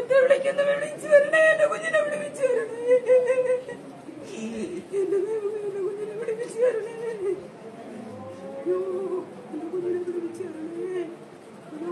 ദൈവത്തെ വിളിക്കുന്നു വിളിച്ചു വരണേ എന്റെ കുഞ്ഞിനെ വിളിച്ചു വരണേ എന്റെ ദൈവമേ എന്റെ കുഞ്ഞിനെ വിളിച്ചു വരണേ അയ്യോ, എന്റെ കുഞ്ഞിനെ വിളിച്ചു വരണേ അയ്യോ.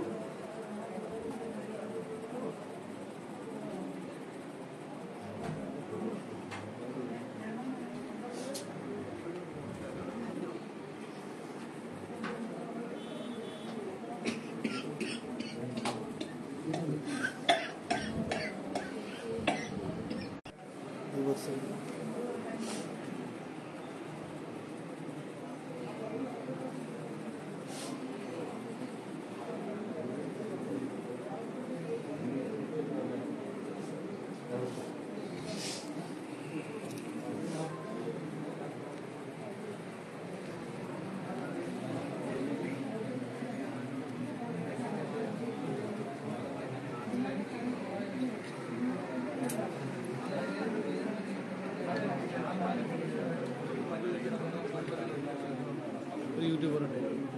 ഒരു യൂട്യൂബർ ഉണ്ട്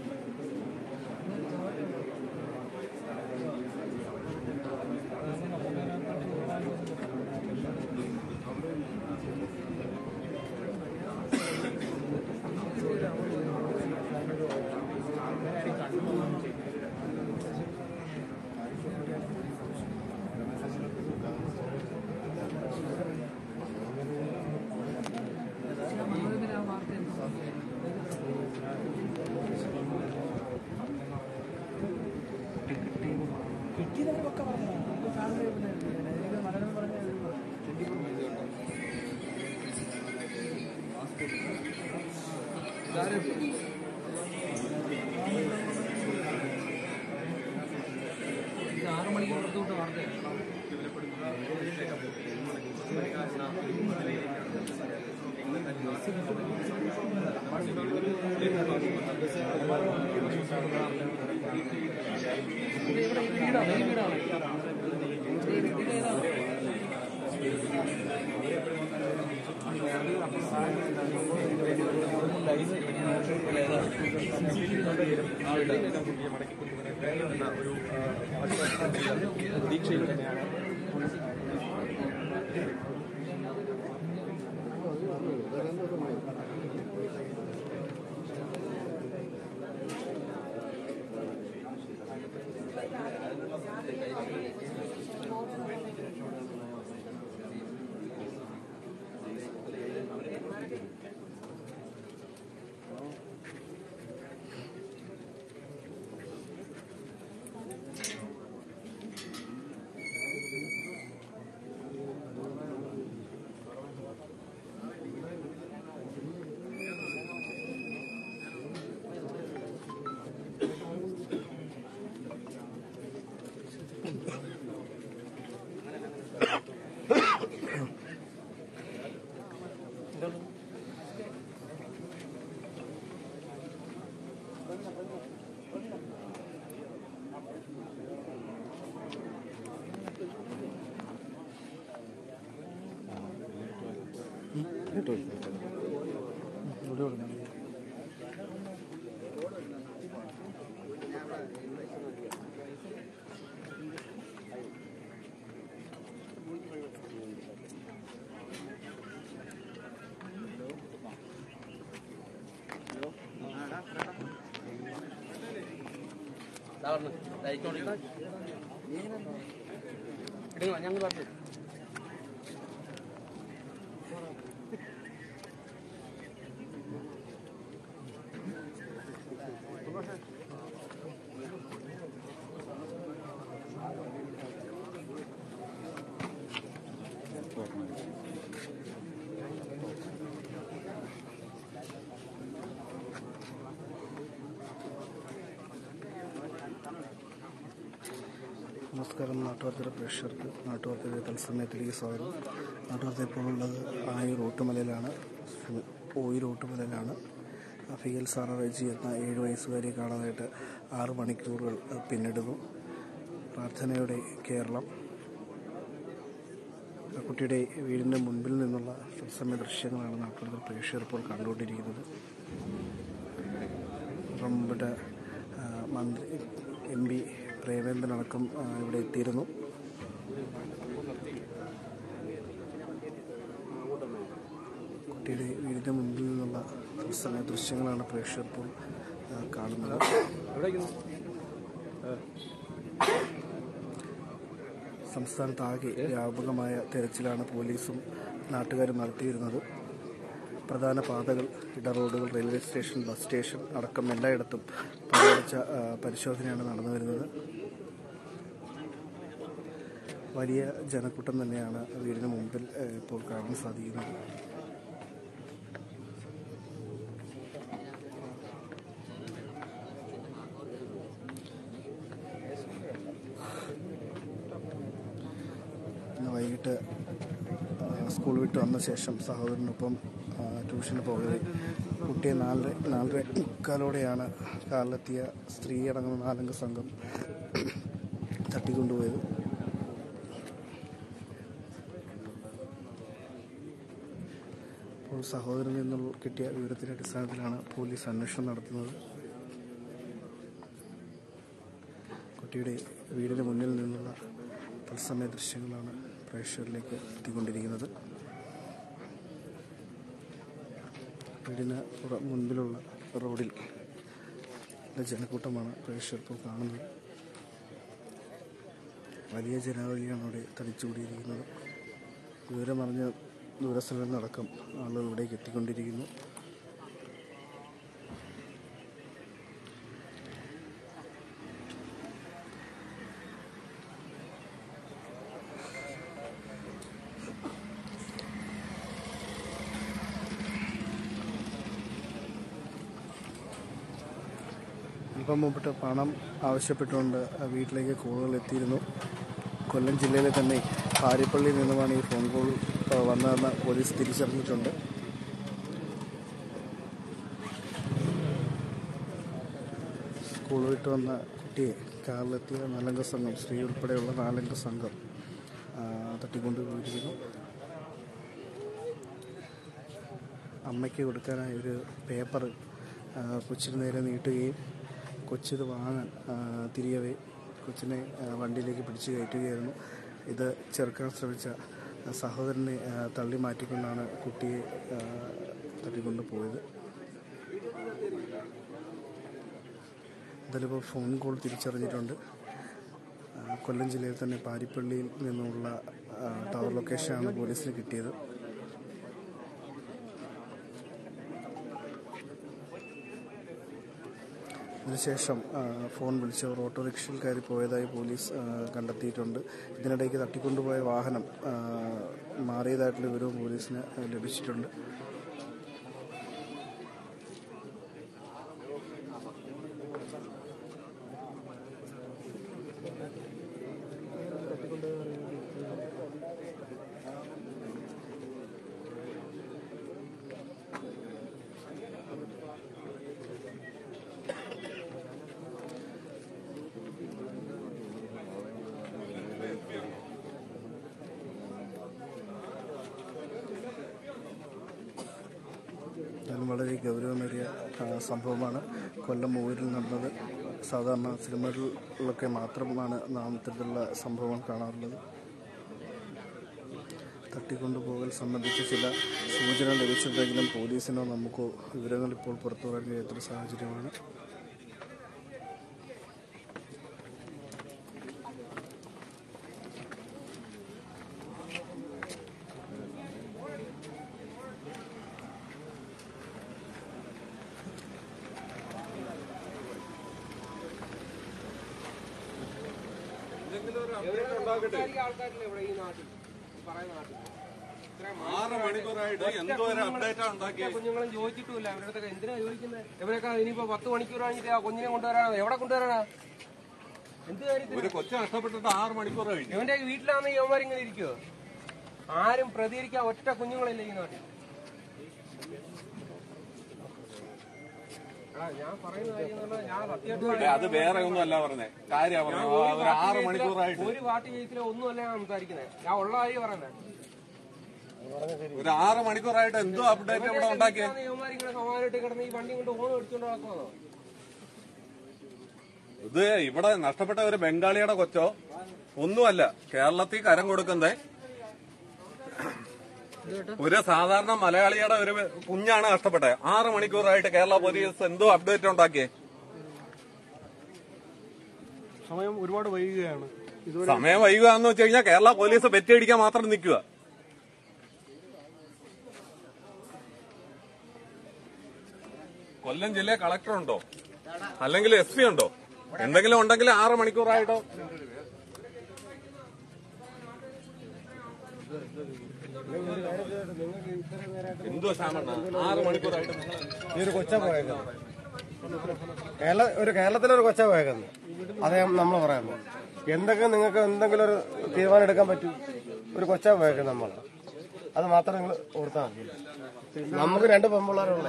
ആറ് മണിക്ക് പുറത്തു വിട്ട വാർത്തയാണ് വീടാണ് ഈ വീടാണ് പ്രതീക്ഷയിൽ തന്നെയാണ് ഞങ്ങൾ പറഞ്ഞു നമസ്കാരം നാട്ടുവാർത്തയുടെ പ്രേക്ഷകർക്ക് നാട്ടുവാർത്തയുടെ തത്സമയത്തിലേക്ക് സ്വാഗതം നാട്ടുവാർത്ത ഇപ്പോൾ ഉള്ളത് ആയൂർ ഓട്ടുമലയിലാണ് ഓയൂർ ഓട്ടുമലയിലാണ് ഫിയൽ സാറ റെജി എന്ന ഏഴ് വയസ്സുകാരിയെ കാണാനായിട്ട് ആറ് മണിക്കൂറുകൾ പിന്നിടുന്നു പ്രാർത്ഥനയുടെ കേരളം ആ കുട്ടിയുടെ വീടിൻ്റെ മുൻപിൽ നിന്നുള്ള തത്സമയ ദൃശ്യങ്ങളാണ് നാട്ടുവാർത്ത പ്രേക്ഷകർ ഇപ്പോൾ കണ്ടുകൊണ്ടിരിക്കുന്നത് അപ്പം ഇവിടെ ആ, മന്ത്രി എം പി പ്രേമേന്ദ്രൻ അടക്കം ആ, ഇവിടെ എത്തിയിരുന്നു കുട്ടിയുടെ വീടിൻ്റെ മുമ്പിൽ നിന്നുള്ള തത്സമയ ദൃശ്യങ്ങളാണ് പ്രേക്ഷകർ ഇപ്പോൾ ആ, കാണുന്നത് സംസ്ഥാനത്താകെ വ്യാപകമായ തെരച്ചിലാണ് പോലീസും നാട്ടുകാരും നടത്തിയിരുന്നത് പ്രധാന പാതകൾ ഇടറോഡുകൾ റെയിൽവേ സ്റ്റേഷൻ ബസ് സ്റ്റേഷൻ അടക്കം എല്ലായിടത്തും പങ്കെടുച്ച ആ, പരിശോധനയാണ് നടന്നു വരുന്നത് വലിയ ജനക്കൂട്ടം തന്നെയാണ് വീടിന് മുമ്പിൽ ആ, ഇപ്പോൾ കാണാൻ സാധിക്കുന്നത് ഇന്ന് വൈകിട്ട് ആ, സ്കൂൾ വിട്ട് വന്ന ശേഷം സഹോദരനൊപ്പം ആ, ട്യൂഷന് പോകവെ കുട്ടിയെ നാലര നാലര മുക്കാലോടെയാണ് കാറിലെത്തിയ സ്ത്രീ അടങ്ങുന്ന നാലംഗ സംഘം തട്ടിക്കൊണ്ടുപോയത് അപ്പോൾ സഹോദരനിൽ നിന്നുള്ള കിട്ടിയ വിവരത്തിന്റെ അടിസ്ഥാനത്തിലാണ് പോലീസ് അന്വേഷണം നടത്തുന്നത് കുട്ടിയുടെ വീടിന് മുന്നിൽ നിന്നുള്ള തത്സമയ ദൃശ്യങ്ങളാണ് പ്രേക്ഷകരിലേക്ക് എത്തിക്കൊണ്ടിരിക്കുന്നത് വീടിന് പുറ- മുൻപിലുള്ള റോഡിൽ ഉള്ള ജനക്കൂട്ടമാണ് പ്രേക്ഷകർ ഇപ്പോൾ കാണുന്നത് വലിയ ജനാവലിയാണ് അവിടെ തടിച്ചുകൂടിയിരിക്കുന്നത് വിവരമറിഞ്ഞ ദൂരസ്ഥലങ്ങളിൽ നിന്നടക്കം ആളുകൾ ഇവിടേക്ക് എത്തിക്കൊണ്ടിരിക്കുന്നു അല്പം മുമ്പിട്ട് പണം ആവശ്യപ്പെട്ടുകൊണ്ട് ആ വീട്ടിലേക്ക് കോളുകൾ എത്തിയിരുന്നു കൊല്ലം ജില്ലയിലെ തന്നെ പാരിപ്പള്ളിയിൽ നിന്നുമാണ് ഈ ഫോൺ കോൾ ആ, വന്നതെന്ന് പോലീസ് തിരിച്ചറിഞ്ഞിട്ടുണ്ട് സ്കൂൾ വിട്ട് വന്ന കുട്ടിയെ കാറിലെത്തിയ നാലംഗ സംഘം സ്ത്രീ ഉൾപ്പെടെയുള്ള നാലംഗ സംഘം ആ, തട്ടിക്കൊണ്ടുപോയിരിക്കുന്നു അമ്മയ്ക്ക് കൊടുക്കാനായി ഒരു പേപ്പർ ആ, കൊച്ചിന് നേരെ നീട്ടുകയും കൊച്ചിത് വാങ്ങാൻ ആ, തിരിയവേ കൊച്ചിനെ ആ, വണ്ടിയിലേക്ക് പിടിച്ചു കയറ്റുകയായിരുന്നു ഇത് ചെറുക്കാൻ ശ്രമിച്ച സഹോദരനെ ആ, തള്ളി മാറ്റിക്കൊണ്ടാണ് കുട്ടിയെ ആ, തട്ടിക്കൊണ്ട് പോയത് എന്തായാലും ഇപ്പോൾ ഫോൺ കോൾ തിരിച്ചറിഞ്ഞിട്ടുണ്ട് ആ, കൊല്ലം ജില്ലയിൽ തന്നെ പാരിപ്പള്ളിയിൽ നിന്നുള്ള ആ, ടവർ ലൊക്കേഷനാണ് പോലീസിന് കിട്ടിയത് ഇതിനുശേഷം ആ, ഫോൺ വിളിച്ചവർ ഓട്ടോറിക്ഷയിൽ കയറി പോയതായി പോലീസ് ആ, കണ്ടെത്തിയിട്ടുണ്ട് ഇതിനിടയ്ക്ക് തട്ടിക്കൊണ്ടുപോയ വാഹനം ആ, മാറിയതായിട്ടുള്ള വിവരവും പോലീസിന് ലഭിച്ചിട്ടുണ്ട് എന്തായാലും വളരെ ഗൗരവമേറിയ ആ, സംഭവമാണ് കൊല്ലം മൂരിൽ നടന്നത് സാധാരണ സിനിമകളിലൊക്കെ മാത്രമാണ് നാം ഇത്തരത്തിലുള്ള സംഭവങ്ങൾ കാണാറുള്ളത് തട്ടിക്കൊണ്ടുപോകൽ സംബന്ധിച്ച് ചില സൂചന ലഭിച്ചിട്ടുണ്ടെങ്കിലും പോലീസിനോ നമുക്കോ വിവരങ്ങൾ ഇപ്പോൾ പുറത്തു വരാൻ കഴിയാത്തൊരു സാഹചര്യമാണ് ആറ് മണിക്കൂറായിട്ട് എന്തോ ഒരു അപ്ഡേറ്റാ ഉണ്ടാക്കിയത് കുഞ്ഞുങ്ങളും ചോദിച്ചിട്ടുമില്ല അവരുടെ അടുത്തൊക്കെ എന്തിനാ ചോദിക്കുന്നത് ഇവരൊക്കെ ഇനിയിപ്പോ പത്ത് മണിക്കൂർ കഴിഞ്ഞിട്ട് ആ കുഞ്ഞിനെ കൊണ്ടുവരാനോ എവിടെ കൊണ്ടുവരാനാ എന്ത് കാര്യത്തിന് ഒരു കൊച്ചു നഷ്ടപ്പെട്ടിട്ട് ആറ് മണിക്കൂർ കഴിഞ്ഞു ഇവന്റെ വീട്ടിലാന്ന് യവന്മാർ ഇങ്ങനെ ഇരിക്കുവോ ആരും പ്രതികരിക്കാൻ ഒറ്റ കുഞ്ഞുങ്ങളില്ല ഈ നാട്ടിൽ എടാ, ഞാൻ പറയുന്ന കാര്യം എന്ന് പറഞ്ഞാൽ ഞാൻ സത്യമായിട്ട് അത് വേറെ ഒന്നും അല്ല പറഞ്ഞേ കാര്യ ഞാൻ പറഞ്ഞത് ഒരു ഒരു പാർട്ടി ആറ് കേസിലോ- മണിക്കൂറായിട്ട് ഒരു പാർട്ടി കേസിലോ ഒന്നുമല്ല ഞാൻ സംസാരിക്കുന്നത് ഞാൻ ഉള്ള കാര്യം പറയുന്നത് ഒരു ആറ് മണിക്കൂറായിട്ട് എന്തോ അപ്ഡേറ്റ് ഇവിടെ ഉണ്ടാക്കിയത് യവന്മാർ ഇങ്ങനെ സമാനമായിട്ട് കിടന്ന് ഈ വണ്ടി കൊണ്ട് ഓണം അടിച്ചോണ്ട് നടക്കുന്നതോ ഇത് ഇവിടെ നഷ്ടപ്പെട്ട ഒരു ബംഗാളിയുടെ കൊച്ചോ ഒന്നുമല്ല കേരളത്തിൽ കരം കൊടുക്കുന്നേ ഒരു സാധാരണ മലയാളിയുടെ ഒരു കുഞ്ഞാണ് നഷ്ടപ്പെട്ടത് ആറ് മണിക്കൂറായിട്ട് കേരള പോലീസ് എന്തോ അപ്ഡേറ്റ് ഉണ്ടാക്കിയേ സമയം ഒരുപാട് വൈകുകയാണ് ഇതുവരെ സമയം വൈകുക എന്ന് വെച്ച് കഴിഞ്ഞാൽ കേരള പോലീസ് പെറ്റിയടിക്കാൻ മാത്രം നിൽക്കുക കൊല്ലം ജില്ലയിൽ കളക്ടർ ഉണ്ടോ അല്ലെങ്കിൽ എസ് പി ഉണ്ടോ എന്തെങ്കിലും ഉണ്ടെങ്കിൽ ആറ് മണിക്കൂറായിട്ടോ എന്തോ ശ്യാമണ്ണ ആറ് മണിക്കൂറായിട്ട് നിങ്ങൾ ഈ ഒരു കൊച്ച പോയേക്കുന്നത് കേരള ഒരു കേരളത്തിലെ ഒരു കൊച്ച പോയേക്കുന്നത് അതേ നമ്മൾ പറയുന്നത് എന്തൊക്കെ നിങ്ങൾക്ക് എന്തെങ്കിലും ഒരു തീരുമാനം എടുക്കാൻ പറ്റൂ ഒരു കൊച്ച പോയേക്കുന്നത് നമ്മൾ അത് മാത്രം നിങ്ങൾ ഓർത്താൽ മതി നമുക്ക് രണ്ട് പെമ്പിള്ളേരുള്ള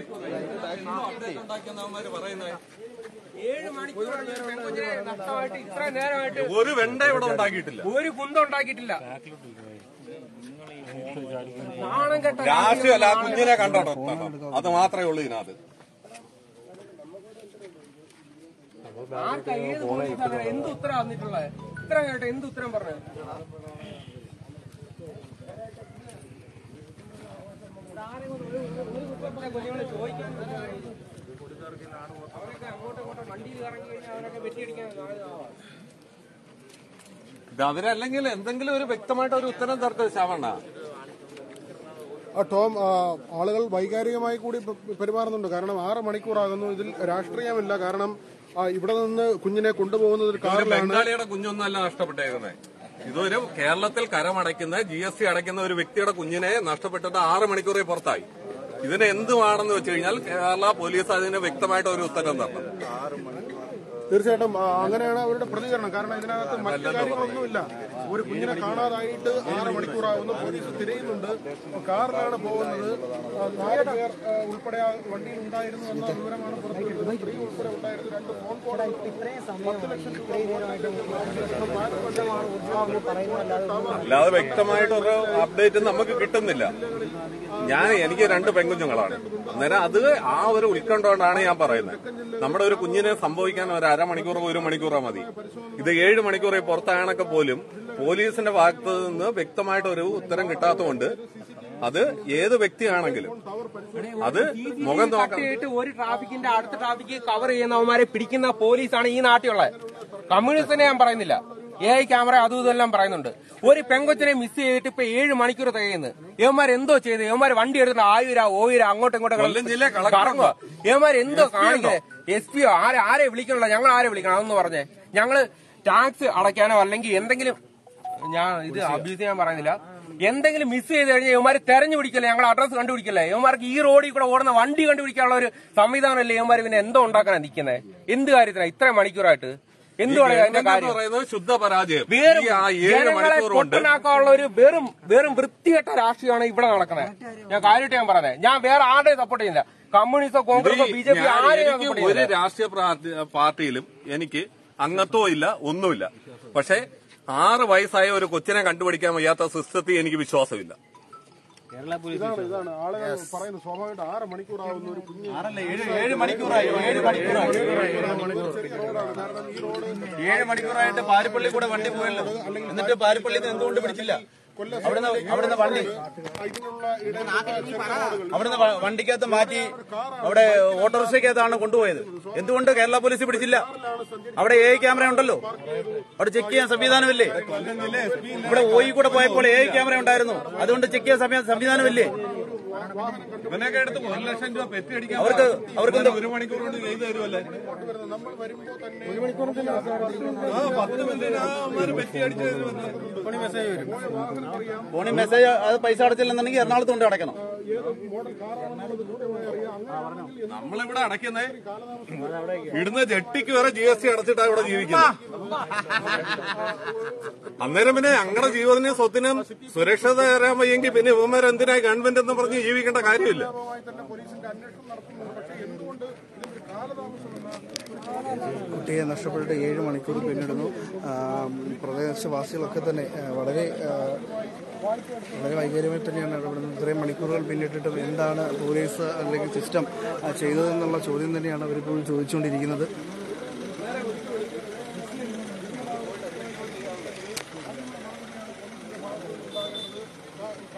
ഏഴ് മണിക്കൂറാണ് ഈ പെൺകൊച്ചിനെ നഷ്ടമായിട്ട് ഇത്ര നേരമായിട്ട് ഒരു വെണ്ട ഇവിടെ ഉണ്ടാക്കിയിട്ടില്ല ഒരു കുന്തം ഉണ്ടാക്കിയിട്ടില്ല നാണം കെട്ട രാഷ്ട്രീയമല്ല ആ കുഞ്ഞിനെ കണ്ടോ അത് മാത്രമേ ഉള്ളൂ ഇതിനകത്ത് ആർക്കാ ഏത് പോലീസുകാരനാ എന്ത് ഉത്തരം വന്നിട്ടുള്ളത് ഇത്ര കേട്ടോ എന്ത് ഉത്തരം പറഞ്ഞു കുഞ്ഞുങ്ങളെ ചോദിക്കാൻ അവരൊക്കെ അങ്ങോട്ടും ഇങ്ങോട്ടും വണ്ടിയിൽ ഇറങ്ങി കഴിഞ്ഞാൽ അവരൊക്കെ വെട്ടിയടിക്കാൻ ആളാവാം. ഇത് അവരല്ലെങ്കിൽ എന്തെങ്കിലും ഒരു വ്യക്തമായിട്ട് ഒരു ഉത്തരം തരട്ടെ ശ്യാമണ്ണ ആ, ടോം ആ, ആളുകൾ വൈകാരികമായി കൂടി പെ- പെരുമാറുന്നുണ്ട് കാരണം ആറ് മണിക്കൂറാകുന്നു ഇതിൽ രാഷ്ട്രീയമില്ല കാരണം ആ, ഇവിടെ നിന്ന് കുഞ്ഞിനെ കൊണ്ടുപോകുന്നത് ഒരു ഒരു കാറിലാണ് ബംഗാളിയുടെ കുഞ്ഞൊന്നല്ല നഷ്ടപ്പെട്ടേക്കുന്നത് ഇതൊരു കേരളത്തിൽ കരമടയ്ക്കുന്ന ജി എസ് ടി അടയ്ക്കുന്ന ഒരു വ്യക്തിയുടെ കുഞ്ഞിനെ നഷ്ടപ്പെട്ടിട്ട് ആറ് മണിക്കൂറേ പുറത്തായി ഇതിന് എന്തുവാണെന്ന് വെച്ച് കഴിഞ്ഞാൽ കേരള പോലീസ് അതിന് വ്യക്തമായിട്ട് ഒരു ഉത്തരം തരണം തീർച്ചയായിട്ടും ആ, അങ്ങനെയാണ് അവരുടെ പ്രതികരണം കാരണം ഇതിനകത്ത് മറ്റു കാര്യങ്ങളൊന്നുമില്ല ഒരു കുഞ്ഞിനെ കാണാതായിട്ട് ആറ് മണിക്കൂറാകുന്നു പോലീസ് തിരയുന്നുണ്ട് കാറിലാണ് പോകുന്നത് ആ, നാല് പേർ ആ, ഉൾപ്പെടെ ആ വണ്ടിയിൽ ഉണ്ടായിരുന്നു എന്ന വിവരമാണ് പുറത്തുവരുന്നത് സ്ത്രീ ഉൾപ്പെടെ ഉണ്ടായിരുന്നു രണ്ട് ഫോൺ കോളുകൾ പത്ത് ലക്ഷം രൂപ അല്ലാതെ വ്യക്തമായിട്ടൊരു അപ്ഡേറ്റ് നമുക്ക് കിട്ടുന്നില്ല ഞാൻ എനിക്ക് രണ്ട് പെൺകുഞ്ഞുങ്ങളാണ് അന്നേരം അത് ആ ഒരു ഉത്കണ്ഠ കൊണ്ടാണ് ഞാൻ പറയുന്നത് നമ്മുടെ ഒരു കുഞ്ഞിനെ സംഭവിക്കാൻ ഒരു അരമണിക്കൂറോ ഒരു മണിക്കൂറോ മതി ഇത് ഏഴ് മണിക്കൂറേ പുറത്താകണൊക്കെ പോലും പോലീസിന്റെ ഭാഗത്ത് നിന്ന് വ്യക്തമായിട്ട് ഒരു ഉത്തരം കിട്ടാത്തതുകൊണ്ട് അത് ഏത് വ്യക്തിയാണെങ്കിലും അത് മുഖം നോക്കാം കട്ടിയിട്ട് ഒരു ട്രാഫിക്കിന്റെ അടുത്ത ട്രാഫിക്ക് കവർ ചെയ്യുന്നവന്മാരെ പിടിക്കുന്ന പോലീസാണ് ഈ നാട്ടിലുള്ളത് കമ്മ്യൂണിസ്റ്റിനെ ഞാൻ പറയുന്നില്ല എ ഐ ക്യാമറ അതും ഇതെല്ലാം പറയുന്നുണ്ട് ഒരു പെങ്കൊച്ചിനെ മിസ് ചെയ്തിട്ട് ഇപ്പൊ ഏഴ് മണിക്കൂർ തികയുന്നു ഇവന്മാർ എന്തോ ചെയ്ത് ഇവന്മാർ വണ്ടി എടുത്തിട്ട് ആയൂര ഓയൂര അങ്ങോട്ടും കൊല്ലം ജില്ലയിൽ കളക്ടർ കറങ്ങുക ഇവന്മാർ എന്തോ കാണിക്കുന്നത് എസ് പിയോ ആരെ ആരെ വിളിക്കണല്ലോ ഞങ്ങൾ ആരെ വിളിക്കണം അതൊന്ന് പറഞ്ഞേ ഞങ്ങള് ടാക്സ് അടയ്ക്കാനോ അല്ലെങ്കിൽ എന്തെങ്കിലും ഞാൻ ഇത് അബ്യൂസ് ചെയ്യാൻ പറയുന്നില്ല എന്തെങ്കിലും മിസ് ചെയ്ത് കഴിഞ്ഞാൽ ഇവന്മാര് തെരഞ്ഞു പിടിക്കല്ലേ ഞങ്ങൾ അഡ്രസ് കണ്ടുപിടിക്കല്ലേ ഇവന്മാർക്ക് ഈ റോഡിൽ കൂടെ ഓടുന്ന വണ്ടി കണ്ടുപിടിക്കാനുള്ള ഒരു സംവിധാനമല്ലേ ഇവന്മാർ പിന്നെ എന്തോ ഉണ്ടാക്കാനാ നിൽക്കുന്നത് എന്ത് കാര്യത്തിനാ ഇത്ര മണിക്കൂറായിട്ട് എന്തുവാണ് അതിന്റെ ഗവൺമെന്റ് കാര്യം പറയുന്നത് ശുദ്ധ പരാജയം വെറും ഈ ആ ഏഴ് ജനങ്ങളെ മണിക്കൂർ കൊണ്ട് പൊട്ടനാക്കാനുള്ള ഒരു വെറും വെറും വൃത്തികെട്ട രാഷ്ട്രീയമാണ് ഇവിടെ നടക്കുന്നത് ഞാൻ കാര്യമായിട്ട് ഞാൻ പറയുന്നത് ഞാൻ വേറെ ആരുടെയും സപ്പോർട്ട് ചെയ്യുന്നില്ല കമ്മ്യൂണിസ്റ്റോ കോൺഗ്രസോ ബി ജെ പി ഞാൻ- ആരെയും എനിക്ക് സപ്പോർട്ട് ഒരു ചെയ്യുന്നില്ല രാഷ്ട്രീയ പാർട്ടി- പാർട്ടിയിലും എനിക്ക് അംഗത്വം ഇല്ല ഒന്നുമില്ല പക്ഷെ ആറ് വയസ്സായ ഒരു കൊച്ചിനെ കണ്ടുപിടിക്കാൻ വയ്യാത്ത സിസ്റ്റത്തിൽ എനിക്ക് വിശ്വാസമില്ല ഇതാണ് ഇതാണ് ആളുകൾ പറയുന്നത് സ്വാഭാവികമായിട്ട് ആറ് മണിക്കൂറാകുന്നു ഒരു കുഞ്ഞ് ഏഴ് മണിക്കൂറായി ഏഴ് മണിക്കൂറായി റോഡാണ് കാരണം ഈ റോഡ് ഏഴ് മണിക്കൂറായിട്ട് പാരിപ്പള്ളി കൂടെ വണ്ടി പോയല്ലോ എന്നിട്ട് പാരിപ്പള്ളിയിൽ നിന്ന് എന്തുകൊണ്ട് പിടിച്ചില്ല അവിടുന്ന് അവിടുന്ന് വണ്ടി ഇതിനുള്ള ഇടയിൽ അവിടുന്ന് വ- വണ്ടിക്കകത്ത് മാറ്റി അവിടെ ഓട്ടോറിക്ഷയ്ക്കകത്താണ് കൊണ്ടുപോയത് എന്തുകൊണ്ട് കേരള പോലീസ് പിടിച്ചില്ല അവിടെ എ ക്യാമറ ഉണ്ടല്ലോ അവിടെ ചെക്ക് ചെയ്യാൻ സംവിധാനമില്ലേ ഇവിടെ ഓയി കൂടെ പോയപ്പോൾ എ ക്യാമറ ഉണ്ടായിരുന്നു അതുകൊണ്ട് ചെക്ക് ചെയ്യാൻ സമയ- സംവിധാനമില്ലേ ഇവനൊക്കെ എടുത്ത് ഒരു ലക്ഷം രൂപ പെറ്റി അടിക്കാൻ അവർക്ക് അവർക്ക് എന്ത് ഒരു മണിക്കൂർ കൊണ്ട് ചെയ്തു തരുമല്ലേ നമ്മൾ വരുമ്പോ തന്നെ ആ പത്ത് മിനിറ്റിന് അവന്മാര് പെറ്റി അടിച്ചു തരുമല്ലേ ഫോണിൽ മെസ്സേജ് അത് പൈസ അടച്ചില്ലെന്നുണ്ടെങ്കിൽ എറണാകുളത്ത് കൊണ്ട് അടയ്ക്കണം നമ്മളിവിടെ അടയ്ക്കുന്നേ ഇടുന്ന ജെട്ടിക്ക് വരെ ജി എസ് ടി അടച്ചിട്ടാ ഇവിടെ ജീവിക്കുന്നത് അന്നേരം പിന്നെ ഞങ്ങളുടെ ജീവത്തിനും സ്വത്തിനും സുരക്ഷ തരാൻ വയ്യെങ്കിൽ പിന്നെ ഇവന്മാർ എന്തിനാ ഗവൺമെന്റ് എന്ന് പറഞ്ഞ് ജീവിക്കേണ്ട കാര്യമില്ല തന്നെ പോലീസിന്റെ അന്വേഷണം നടത്തുന്നുണ്ട് പക്ഷേ എന്തുകൊണ്ട് ഇതിന്റെ കാലതാമസം കുട്ടിയെ നഷ്ടപ്പെട്ടിട്ട് ഏഴ് മണിക്കൂർ പിന്നിടുന്നു ആ, പ്രദേശവാസികളൊക്കെ തന്നെ ആ, വളരെ ആ, വളരെ വൈകാര്യമായി തന്നെയാണ് ഇടപെടുന്നത് ഇത്രയും മണിക്കൂറുകൾ പിന്നിട്ടിട്ടും എന്താണ് പോലീസ് അല്ലെങ്കിൽ സിസ്റ്റം ആ, ചെയ്തതെന്നുള്ള ചോദ്യം തന്നെയാണ് അവരിപ്പോൾ ചോദിച്ചുകൊണ്ടിരിക്കുന്നത്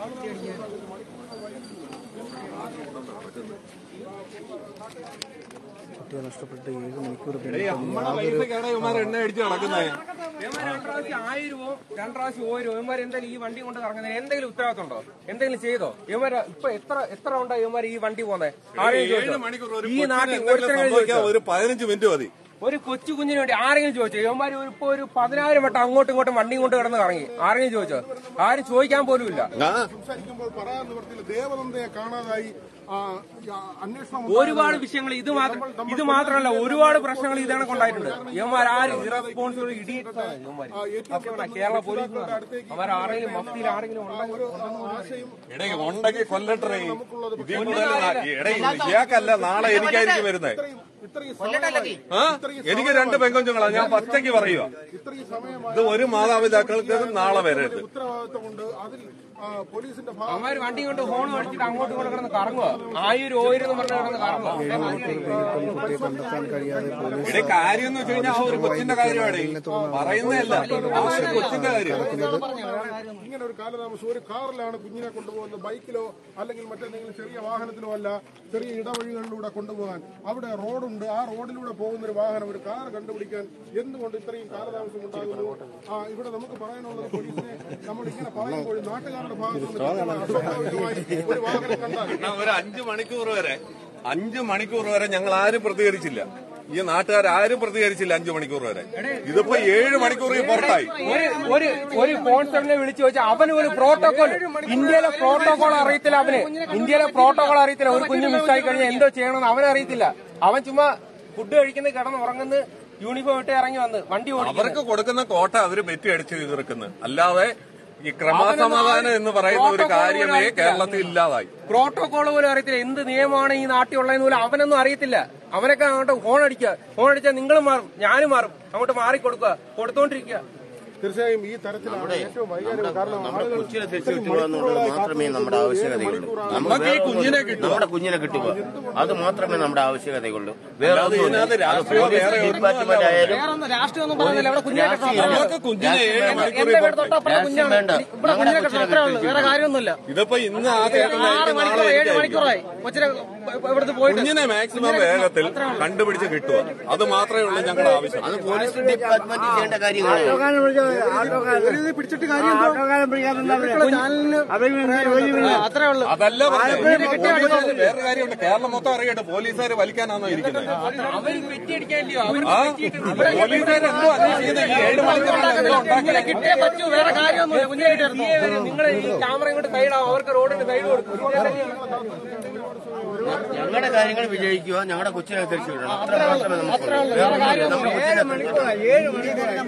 കുട്ടിയെ നഷ്ടപ്പെട്ട് ഏഴ് മണിക്കൂർ എടീ, പിന്നിട്ട അമ്മടെ യാതൊരു പൈസക്കാണ് ഇവന്മാർ എണ്ണ അടിച്ച് നടക്കുന്നത് ഇവന്മാർ രണ്ട് പ്രാവശ്യം ആയിരം രൂപ രണ്ട് പ്രാവശ്യം ഓരോ ഇവന്മാർ എന്തെങ്കിലും ഈ വണ്ടി കൊണ്ട് കറങ്ങുന്നതിന് എന്തെങ്കിലും ഉത്തരവാദിത്തം ഉണ്ടോ എന്തെങ്കിലും ചെയ്തോ ഇവന്മാർ ഇപ്പൊ എത്ര എത്ര ഉണ്ടാ ഇവന്മാർ ഈ വണ്ടി പോകുന്നത് ആരെങ്കിലും ഏഴ് മണിക്കൂർ ഒരു ചോദിച്ചോ? ഈ കൊച്ചിന് നാട്ടിൽ എന്തെങ്കിലും ഒരുത്തരെങ്കിലും സംഭവിക്കാൻ ചോദിച്ചോ? ഒരു പതിനഞ്ച് മിനിറ്റ് മതി ഒരു കൊച്ചു കുഞ്ഞിന് വേണ്ടി ആരെങ്കിലും ചോദിച്ചോ ഇവന്മാർ ഇപ്പൊ ഒരു പതിനായിരം വട്ടം അങ്ങോട്ടും ഇങ്ങോട്ടും വണ്ടി കൊണ്ട് കിടന്ന് കറങ്ങി ആരെങ്കിലും ചോദിച്ചോ ആരും ചോദിക്കാൻ പോലും ഇല്ല ആ സംസാരിക്കുമ്പോൾ പറയാൻ നിവർത്തിയില്ല ദേവനന്ദയെ കാണാതായി ആ, ആ, അന്വേഷണം ഒരുപാട് വിഷയങ്ങൾ ഇത് മാത്രം ഇത് മാത്രമല്ല ഒരുപാട് പ്രശ്നങ്ങൾ ഇതാണ് കൊണ്ടായിട്ടുണ്ട് ഇവന്മാർ ആരും ഇറസ്പോൺസിബിൾ ഇടിയിട്ടാണ് ഇവന്മാർ കേരള പോലീസ് അവർ ആരെങ്കിലും മഫ്തിയിൽ ആരെങ്കിലും ഉണ്ടെങ്കിൽ എടേ ഉണ്ടെങ്കിൽ കൊല്ലട്ടറേ ഇതിൽ കൂടുതൽ എടേ ഇയാൾക്കല്ല നാളെ എനിക്കായിരിക്കും വരുന്നത് ഇത്രയും സമയമായി ആ എനിക്ക് രണ്ട് പെങ്കൊഞ്ചുങ്ങളാ ഞാൻ പച്ചയ്ക്ക് പറയുക ഇത്രയും സമയമായി ഇത് ഒരു മാതാപിതാക്കൾക്ക് നാളെ വരരുത് ഉത്തരവാദിത്തമുണ്ട് അതിൽ ആ, പോലീസിന്റെ ഭാഗം അവന്മാർ വണ്ടി കൊണ്ട് ഹോൺ അടിച്ചിട്ട് അങ്ങോട്ടും ഇങ്ങോട്ട് കിടന്ന് കറങ്ങുക ആയിരം ഓയിരം എന്ന് പറഞ്ഞ് കിടന്ന് കറങ്ങുക പിന്നിട്ടും കുട്ടിയെ കണ്ടെത്താൻ കഴിയാതെ പോലീസ് ഇവിടെ കാര്യം എന്ന് വെച്ച് കഴിഞ്ഞാൽ ആ ഒരു കൊച്ചിന്റെ കാര്യമാണ് പറയുന്നതല്ല ആ ഒരു കൊച്ചിന്റെ കാര്യം ഇങ്ങനെ ഒരു കാലതാമസം ഒരു കാറിലാണ് കുഞ്ഞിനെ കൊണ്ടുപോകുന്നത് ബൈക്കിലോ അല്ലെങ്കിൽ മറ്റേതെങ്കിലും ചെറിയ വാഹനത്തിലോ അല്ല ചെറിയ ഇടവഴികളിലൂടെ കൊണ്ടുപോകാൻ അവിടെ റോഡുണ്ട് ആ റോഡിലൂടെ പോകുന്ന ഒരു വാഹനം ഒരു കാർ കണ്ടുപിടിക്കാൻ എന്തുകൊണ്ട് ഇത്രയും കാലതാമസം ഉണ്ടാകുന്നു ആ ഇവിടെ നമുക്ക് പറയാനുള്ളത് പോലീസിനെ നമ്മൾ ഇങ്ങനെ പറയുമ്പോൾ നാട്ടുകാരുടെ ഭാഗത്ത് നിന്ന് അസ്വാഭാവികമായി ഒരു വാഹനം കണ്ടാൽ എന്നാ ഒരു അഞ്ചു മണിക്കൂർ വരെ അഞ്ചു മണിക്കൂർ വരെ ഞങ്ങൾ ആരും പ്രതികരിച്ചില്ല ഈ നാട്ടുകാർ ആരും പ്രതികരിച്ചില്ല അഞ്ചു മണിക്കൂർ വരെ ഇതിപ്പോ ഏഴ് മണിക്കൂർ ഈ പുറത്തായി ഒരു ഒരു ഒരു സ്പോൺസറിനെ വിളിച്ചു വെച്ചാൽ അവന് ഒരു പ്രോട്ടോകോൾ ഇന്ത്യയിലെ പ്രോട്ടോകോൾ അറിയത്തില്ല അവന് ഇന്ത്യയിലെ പ്രോട്ടോകോൾ അറിയത്തില്ല ഒരു കുഞ്ഞ് മിസ്സായി കഴിഞ്ഞാൽ എന്തോ ചെയ്യണമെന്ന് അവനെ അറിയത്തില്ല അവൻ ചുമ്മാ ഫുഡ് കഴിക്കുന്ന കിടന്ന് ഉറങ്ങുന്ന യൂണിഫോം ഇട്ട് ഇറങ്ങി വന്ന് വണ്ടി ഓടിക്കുന്നു അവർക്ക് കൊടുക്കുന്ന കോട്ട അവര് വെറ്റി അടിച്ച് തീർക്കുന്നത് അല്ലാതെ ഈ ക്രമസമാധാനം എന്ന് പറയുന്ന ഒരു കാര്യമേ കേരളത്തിൽ ഇല്ലാതായി പ്രോട്ടോകോൾ പോലും അറിയത്തില്ല എന്ത് നിയമമാണ് ഈ നാട്ടിൽ ഉള്ളതെന്ന് പോലും അവനൊന്നും അറിയത്തില്ല അവനൊക്കെ അങ്ങോട്ട് ഫോൺ അടിക്കുക ഫോൺ അടിച്ചാൽ നിങ്ങളും മാറും ഞാനും മാറും അങ്ങോട്ട് മാറിക്കൊടുക്കുക കൊടുത്തോണ്ടിരിക്കുക തീർച്ചയായും ഈ തരത്തിലാണ് ഏറ്റവും വൈകാരികം കാരണം ആളുകൾ കൊച്ചിനെ തിരിച്ചു കിട്ടുക എന്നുള്ളത് മാത്രമേ നമ്മുടെ ആവശ്യകതയുള്ളൂ നമുക്ക് നമുക്ക് ഈ കുഞ്ഞിനെ കിട്ടുക നമ്മുടെ കുഞ്ഞിനെ കിട്ടുക അത് മാത്രമേ നമ്മുടെ ആവശ്യകതയുള്ളൂ വേറെ അല്ലാതെ ഇതിനകത്ത് രാഷ്ട്രീയമോ വേറെ ഒന്നും ഡിപ്പാർട്ട്മെന്റ് ആയാലും രാഷ്ട്രീയം ഒന്നും പറയുന്നില്ല ഇവിടെ കുഞ്ഞിനെ രാഷ്ട്രീയം നമുക്ക് കുഞ്ഞിനെ ഏഴ് മണിക്കൂർ എന്റെ വീട് തൊട്ടപ്പുറത്തെ രാഷ്ട്രീയം കുഞ്ഞാണ് വേണ്ട. ഇവിടെ കുഞ്ഞിനെ കെട്ടണം അത്രേ ഉള്ളൂ വേറെ കാര്യമൊന്നുമില്ല ഇതിപ്പോ ഇന്ന് ആ ആറ് ചേട്ടനായിരിക്കും മണിക്കൂർ നാളെ ഏഴ് എനിക്കായിരിക്കും. മണിക്കൂറായി കൊച്ചിനെ ഇവിടുന്ന് പോയിട്ട് കുഞ്ഞിനെ മാക്സിമം വേഗത്തിൽ കണ്ടുപിടിച്ച് കിട്ടുക അത് മാത്രമേ ഉള്ളൂ ഞങ്ങളുടെ ആവശ്യം അത് പോലീസ് ഡിപ്പാർട്ട്മെന്റ് ചെയ്യേണ്ട കാര്യങ്ങളാണ് അത്രേ ഉള്ളൂ അതല്ല പറഞ്ഞത്. പോലീസുകാര് വേറൊരു കാര്യമുണ്ട് കേരളം മൊത്തം അറിയട്ടെ പോലീസുകാർ വലിക്കാനാണോ ഇരിക്കുന്നത് അവര് വെറ്റിയടിക്കാനില്ലയോ ആ പോലീസുകാർ എന്തോ അന്വേഷിക്കുന്നത് ഈ ഏഴ് മണിക്കൂറാണ് എന്തോ ഉണ്ടാക്കുന്നത് കിട്ടിയേ പറ്റൂ വേറെ കാര്യമൊന്നുമില്ല കുഞ്ഞിനെ കിട്ടിയായിരുന്നു നിങ്ങൾ ഈ ക്യാമറ ഇങ്ങോട്ട് സൈഡാവും അവർക്ക് റോഡിന്റെ സൈഡ് കൊടുക്കും ഞങ്ങളുടെ കാര്യങ്ങൾ വിജയിക്കുക ഞങ്ങളുടെ കൊച്ചിനെ തിരിച്ചു വിടണം അത്ര മാത്രമേ നമുക്കുള്ളൂ വേറെ ഒന്നുമില്ല. നമ്മുടെ കൊച്ചിനെ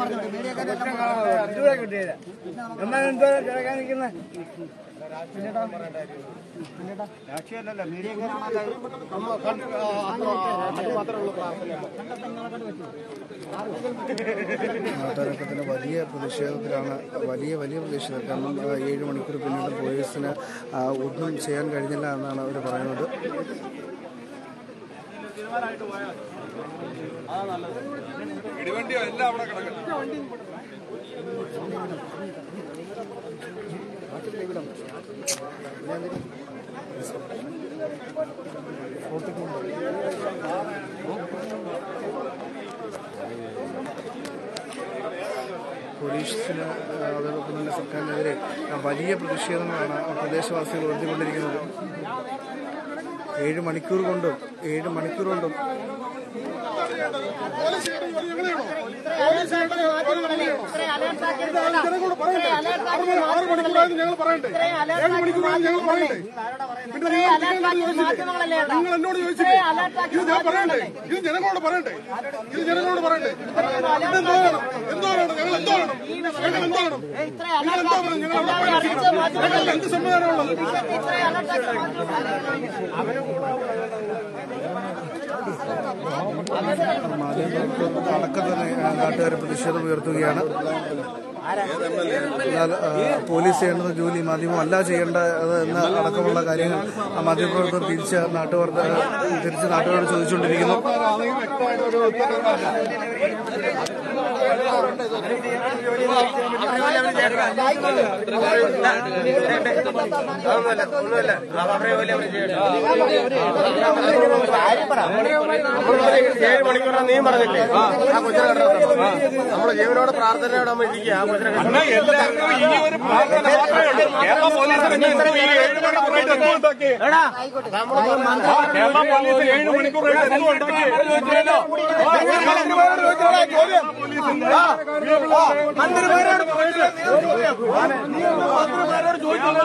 നാട്ടുകാരൊക്കത്തിന് വലിയ പ്രതിഷേധത്തിലാണ് വലിയ വലിയ പ്രതിഷേധം കാരണം ആ, ഏഴ് മണിക്കൂർ പിന്നീട് പോലീസിന് ആ, ഒന്നും ചെയ്യാൻ കഴിഞ്ഞില്ല എന്നാണ് അവർ പറയുന്നത് ഇടിവണ്ടിയോ എല്ലാം അവിടെ കിടക്കട്ടെ പോലീസിന് ആ, അതോടൊപ്പം തന്നെ സർക്കാരിനെതിരെ ആ, വലിയ പ്രതിഷേധങ്ങളാണ് ആ പ്രദേശവാസികൾ ഉയർത്തിക്കൊണ്ടിരിക്കുന്നത് ഏഴ് മണിക്കൂർ കൊണ്ടും ഏഴ് മണിക്കൂർ കൊണ്ടും ജനങ്ങളോട് പറയണ്ടേ ആറ് ആറ് മണിക്കൂറായത് ഞങ്ങൾ പറയണ്ടേ ഏഴ് മണിക്കൂറായത് ഞങ്ങൾ പറയണ്ടേ പിന്നെ നിങ്ങൾ എന്നോട് ചോദിച്ചില്ലേ? നിങ്ങൾ എന്നോട് ചോദിച്ചില്ലേ ഇത് ഞാൻ പറയണ്ടേ ഇത് ജനങ്ങളോട് പറയണ്ടേ ഇത് ജനങ്ങളോട് പറയണ്ടേ ഇതെന്തോ വേണം എന്തോ വേണം ഞങ്ങൾ എന്തോ വേണം ഞങ്ങൾ എന്തോ വേണം നിങ്ങൾ എന്തോ വേണം ഞങ്ങൾ അവിടെ പോയി രക്ഷിക്കണം. ഞങ്ങൾക്ക് എന്ത് സംവിധാനമുള്ളത് മാധ്യമപ്രവർത്തകർ അടക്കം തന്നെ ആ, നാട്ടുകാർ പ്രതിഷേധം ഉയർത്തുകയാണ് എന്നാൽ ആ, പോലീസ് ചെയ്യേണ്ടത് ജോലി മാധ്യമം അല്ല ചെയ്യേണ്ടത് എന്ന അടക്കമുള്ള കാര്യങ്ങൾ ആ മാധ്യമപ്രവർത്തകർ തിരിച്ച് നാട്ടുകാർ തിരിച്ച് നാട്ടുകാരോട് ചോദിച്ചുകൊണ്ടിരിക്കുന്നു അതൊന്നുമല്ല ഒന്നുമല്ല അത് അവരെ പോലെ അവർ ചെയ്യട്ടെ ഏഴ് മണിക്കൂറാണ് നീ പറഞ്ഞില്ലേ ആ കൊച്ചിനെ കണ്ടോ നമ്മള് ജീവനോട് പ്രാർത്ഥനയോടെ നമ്മൾ ഇരിക്കുക ആ കൊച്ചിനെ കണ്ടോ അന്ന് എല്ലാവർക്കും ഈ ഒരു പ്രാർത്ഥന മാത്രമേ ഉള്ളൂ കേരള പോലീസിന് ഇന്ന് ഈ ഏഴ് മണിക്കൂറായിട്ട് എന്തോ ഉണ്ടാക്കി കേരള പോലീസ് ഏഴ് മണിക്കൂറായിട്ട് എന്തോ ഉണ്ടാക്കി മന്ത്രിമാരോട് ചോദിച്ചോളാം ചോദ്യം മന്ത്രിമാരോട് മന്ത്രിമാരോട് ചോദിച്ചോളാം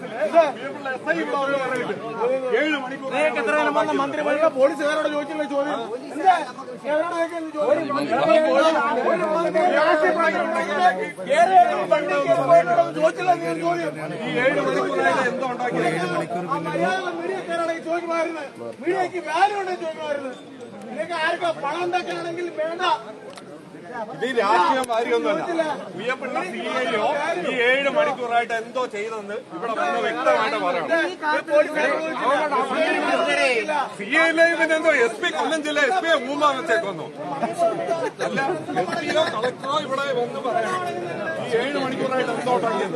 ഏഴ് മണിക്കൂർ എത്ര മന്ത്രിമാരുടെ പോലീസുകാരോട് ചോദിച്ചില്ല ചോദ്യം എന്താ അവരോട് ചോദിച്ചില്ല ചോദ്യം ഈ ഏഴ് മണിക്കൂറായിട്ട് എന്തോ ഉണ്ടാക്കി മീഡിയക്ക് വാല്യൂ ഉണ്ട് ചോദിക്കുമായിരുന്നു നിങ്ങൾക്ക് ആർക്കാ പണം ഉണ്ടാക്കാണെങ്കിൽ വേണ്ട ഇത് രാഷ്ട്രീയം കാര്യമൊന്നുമല്ല ഉയർപ്പുള്ള സി ഐയോ ഈ ഏഴ് മണിക്കൂറായിട്ട് എന്തോ ചെയ്തെന്ന് ഇവിടെ വന്ന് വ്യക്തമായിട്ട് പറയണം സി ഐയിലെ ഇതിനെന്തോ എസ് പി കൊല്ലം ജില്ല എസ് പിയെ മൂന്നാം വെച്ചേക്കൊന്നു അല്ല എസ് പിയോ കളക്ടറോ ഇവിടെ വന്ന് പറയണം ഈ ഏഴ് മണിക്കൂറായിട്ട് എന്തോ ഉണ്ടാക്കിയത്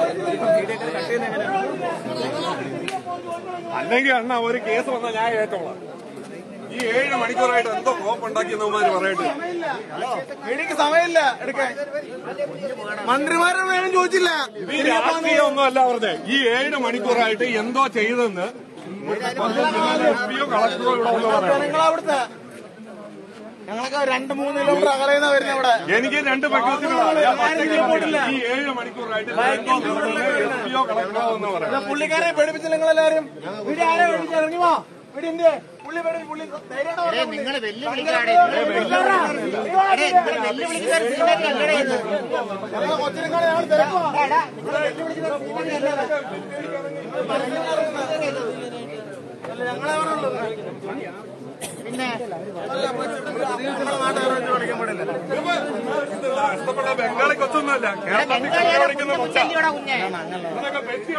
അല്ലെങ്കിൽ അണ്ണ ഒരു കേസ് വന്നാൽ ഞാൻ ഏറ്റോളാം ഈ ഏഴ് മണിക്കൂറായിട്ട് എന്തോ കോപ്പുണ്ടാക്കിയെന്നവന്മാര് പറയട്ടെ എനിക്ക് സമയമില്ല എടുക്കാൻ മന്ത്രിമാരെ വേണം ചോദിച്ചില്ല ഇത് ഈ രാഷ്ട്രീയം ഒന്നുമല്ല പറഞ്ഞത് ഈ ഏഴ് മണിക്കൂറായിട്ട് എന്തോ ചെയ്തെന്ന് എസ് പിയോ കളക്ടറോ ഇവിടെ വന്ന് പറയണം നിങ്ങൾ അവിടുത്തെ ഞങ്ങളൊക്കെ രണ്ട് മൂന്ന് കിലോമീറ്റർ അകലെന്നാ വരുന്നത് ഇവിടെ എനിക്ക് രണ്ട് പെക്കോസികളാണ് ഞാൻ പച്ചയ്ക്ക് പോയിട്ടില്ല. ഈ ഏഴ് മണിക്കൂറായിട്ട് എന്തോ നടന്നത് എസ് പിയോ കളക്ടറോ എന്ന് പറയാം പുള്ളിക്കാരെ പേടിപ്പിച്ചില്ല നിങ്ങളെല്ലാരും വീട് ആരെ പേടിപ്പിച്ച ഇറങ്ങി വാ വീട് എന്ത് പുള്ളി പേടി പുള്ളി ധൈര്യമായിട്ട് നിങ്ങൾ വെല്ലുവിളിക്കാടെ കൊച്ചിനെക്കാളെ ഞങ്ങൾ തിരക്കുവാ ഞങ്ങളെ പറഞ്ഞുള്ളൂ ഇത് നഷ്ടപ്പെട്ട ബംഗാളി കൊച്ചൊന്നുമല്ല കേരളത്തിൽ കല്യാണിക്കുന്ന കൊച്ച ഇതൊക്കെ പെറ്റി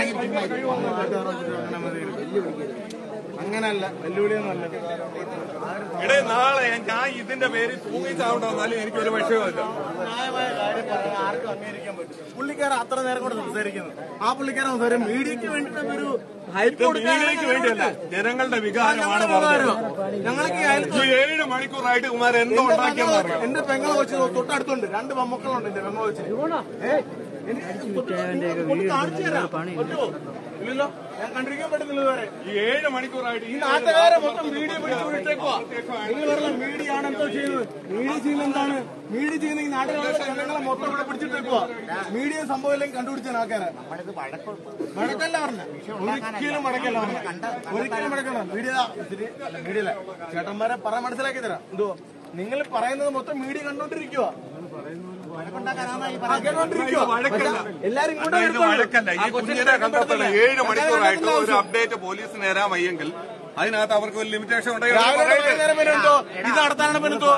അങ്ങനല്ല വെല്ലുവിളിയൊന്നുമല്ല ഇടേ നാളെ ഞാൻ ഇതിന്റെ പേരിൽ തൂങ്ങിച്ചാവണ്ട വന്നാലും എനിക്കൊരു വിഷയമില്ല ന്യായമായ കാര്യം പറഞ്ഞാൽ ആർക്കും അംഗീകരിക്കാൻ പറ്റും പുള്ളിക്കാരൻ അത്ര നേരം കൊണ്ട് സംസാരിക്കുന്നു ആ പുള്ളിക്കാരൻ സംസാരം മീഡിയക്ക് വേണ്ടിട്ട് ഒരു ഹൈപ്പ് ഇത് മീഡിയയ്ക്ക് വേണ്ടിയല്ല ജനങ്ങളുടെ വികാരമാണ് പറഞ്ഞത് ഞങ്ങൾക്ക് ഈ അയൽ- ഈ ഏഴ് മണിക്കൂറായിട്ട് കുമാർ എന്തോ ഉണ്ടാക്കിയെന്ന് അറിയാം എന്റെ പെങ്ങളെ വെച്ച് തൊട്ടടുത്തുണ്ട് രണ്ട് മമ്മക്കളുണ്ട് എന്റെ പെങ്ങളെ വെച്ച് ഏ? എനിക്ക് കൊണ്ട് കാണിച്ചു തരാം. പറ്റുമോ? ഇല്ലല്ലോ ഞാൻ കണ്ടിരിക്കാൻ പറ്റുന്നില്ല ഇതുവരെ ഈ ഏഴ് മണിക്കൂറായിട്ട് ഈ ഈ നാട്ടുകാരെ മൊത്തം മീഡിയ പിടിച്ചു വിട്ടേക്കുവാ നിങ്ങൾ പറഞ്ഞ മീഡിയ ആണ് എന്തോ ചെയ്യുന്നത് മീഡിയ ചെയ്യുന്നത് എന്താണ് മീഡിയ ചെയ്യുന്ന ഈ നാട്ടിലുള്ള ജനങ്ങളെ മൊത്തം ഇവിടെ പിടിച്ചിട്ടേക്കുവാ മീഡിയ സംഭവം എല്ലാം കണ്ടുപിടിച്ച ആൾക്കാരെ മഴക്കല്ല പറഞ്ഞ ഒരിക്കലും മടക്കല്ല പറഞ്ഞ ഒരിക്കലും മടക്കല്ല മീഡിയ ഇത്തിരി അല്ല മീഡിയ അല്ല ചേട്ടന്മാരെ പറയാൻ മനസ്സിലാക്കി തരാം എന്തോ നിങ്ങൾ പറയുന്നത് മൊത്തം മീഡിയ കണ്ടോണ്ടിരിക്കുവാ കേട്ടോണ്ടിരിക്കുവാ വഴക്കല്ല. എല്ലാരും ഇങ്ങോട്ട് അണ്ണാ, ഇത് വഴക്കല്ല ഈ കുഞ്ഞിനെ കണ്ടെത്തണം ഏഴ് മണിക്കൂറായിട്ട് ഒരു അപ്ഡേറ്റ് പോലീസിന് തരാൻ വയ്യെങ്കിൽ അതിനകത്ത് അവർക്ക് ഒരു ലിമിറ്റേഷൻ ഉണ്ടെങ്കിൽ അത് രാവിലെ പറയട്ടെ. വൈകുന്നേരം വരെ ഉണ്ടോ ഇത് നടത്താനാണ് പിന്നെന്തോ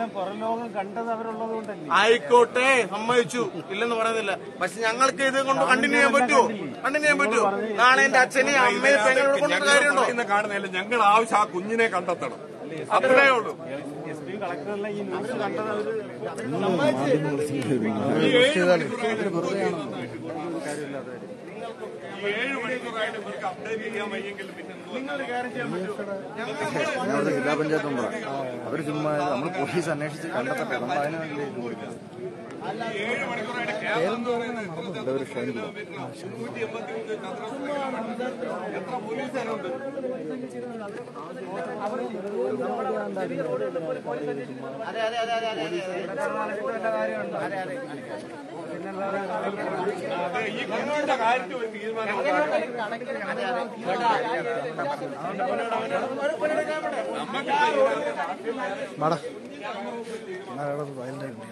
ആയിക്കോട്ടെ സമ്മതിച്ചു ഇല്ലെന്ന് പറയുന്നില്ല പക്ഷെ ഞങ്ങൾക്ക് ഇത് കൊണ്ട് കണ്ടിന്യൂ ചെയ്യാൻ പറ്റുമോ കണ്ടിന്യൂ ചെയ്യാൻ പറ്റുമോ നാളെ എന്റെ അച്ഛനെയും അമ്മയും പെങ്ങളോട് കൊണ്ട് ഞങ്ങൾ കാര്യമുണ്ടോ പറയുന്ന കാണുന്നില്ല ഞങ്ങൾ ആവശ്യം ആ കുഞ്ഞിനെ കണ്ടെത്തണം അത്രേ ഉള്ളൂ ഈ ഏഴ് മണിക്കൂറായിട്ട് എന്തോ ചെയ്യുന്നത്? ഈ ഏഴ് മണിക്കൂറായിട്ട് ഇവർക്ക് അപ്ഡേറ്റ് ചെയ്യാൻ വയ്യെങ്കിൽ പിന്നെ എന്തുവാ? അവിടുത്തെ ജില്ലാ പഞ്ചായത്ത് മെമ്പറാണ് അവർ ചുമ്മാ നമ്മൾ പോലീസ് അന്വേഷിച്ച് കണ്ടെത്തട്ടെ നമ്മൾ അതിന് വേണ്ടി ഇത് കൊടുക്കുന്നത് ഏഴ് മണിക്കൂറായിട്ട് കേരളം എന്ന് പറയുന്നത് ഇപ്പോഴത്തെ മുന്നൂറ്റി എൺപത്തിമൂന്ന് ചതുരശ്ര കിലോമീറ്റർ എത്ര പോലീസുകാരുണ്ട് അതെ, ഈ കുഞ്ഞിന്റെ കാര്യത്തിൽ ഒരു തീരുമാനം ഉണ്ടാക്കണം. മാടാ എന്നാ അവിടെ വയലിൻ്റെ ഉണ്ട്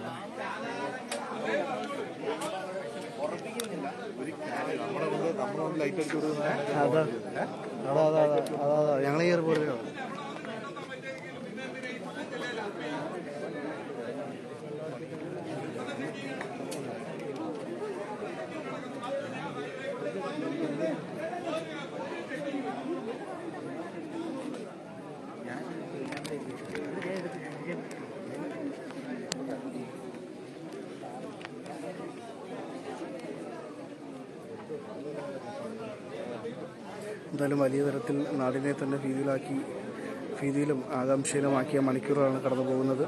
അതാ അതാ അതാ അതാ അതാ ഞങ്ങൾ ഈ പോലെ എന്തായാലും വലിയ തരത്തിൽ നാടിനെ തന്നെ ഭീതിയിലാക്കി ഭീതിയിലും ആകാംക്ഷയിലുമാക്കിയ മണിക്കൂറാണ് കടന്നു പോകുന്നത്